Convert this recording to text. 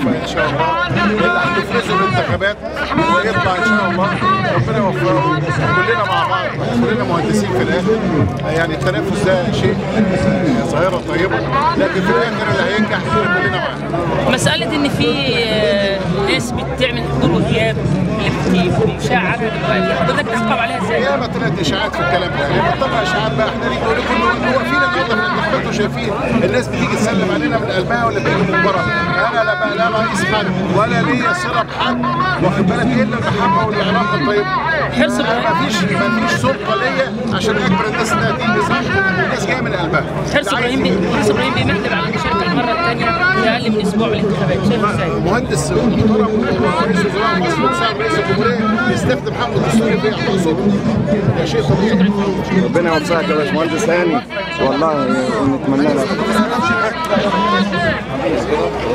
موفق ان شاء الله اللي هتفرزه الانتخابات ويطلع ان شاء الله ربنا يوفقه كلنا مع بعض كلنا مهندسين في الاخر يعني التنافس ده شيء آه، ظاهره طيبه لكن في الاخر اللي هينجح كلنا معاه مسألة إن في آه، ناس بتعمل حضور وغياب اللي بتشاع عنها دلوقتي حضرتك تحكم عليها ازاي؟ ياما طلعت اشاعات في الكلام ده لما طلع اشاعات بقى احنا نيجي نقول لكم انه واقفين النهارده في الانتخابات وشايفين الناس بتيجي تسلم علينا من قلبها ولا بتيجي من بره انا لا بقى لا رئيس حد ولا ليا صله بحد واخد بالك الا المحبه والعلاقه الطيبه حرص ما فيش ما فيش سلطه ليا عشان اجبر الناس انها تيجي صح الناس جايه من قلبها حرص اللي عايز ابراهيم بي- حرص ابراهيم بيمهد على المشاركه المره الثانيه في اقل من اسبوع من الانتخابات شايف ازاي؟ مهندس محترم رئيس وزراء مصر ومساعد رئيس الجمهوريه يستخدم حقه الدستوري في اعطاء صوته ده شيء طبيعي ربنا يوفقك يا باشمهندس هاني والله ونتمنى لك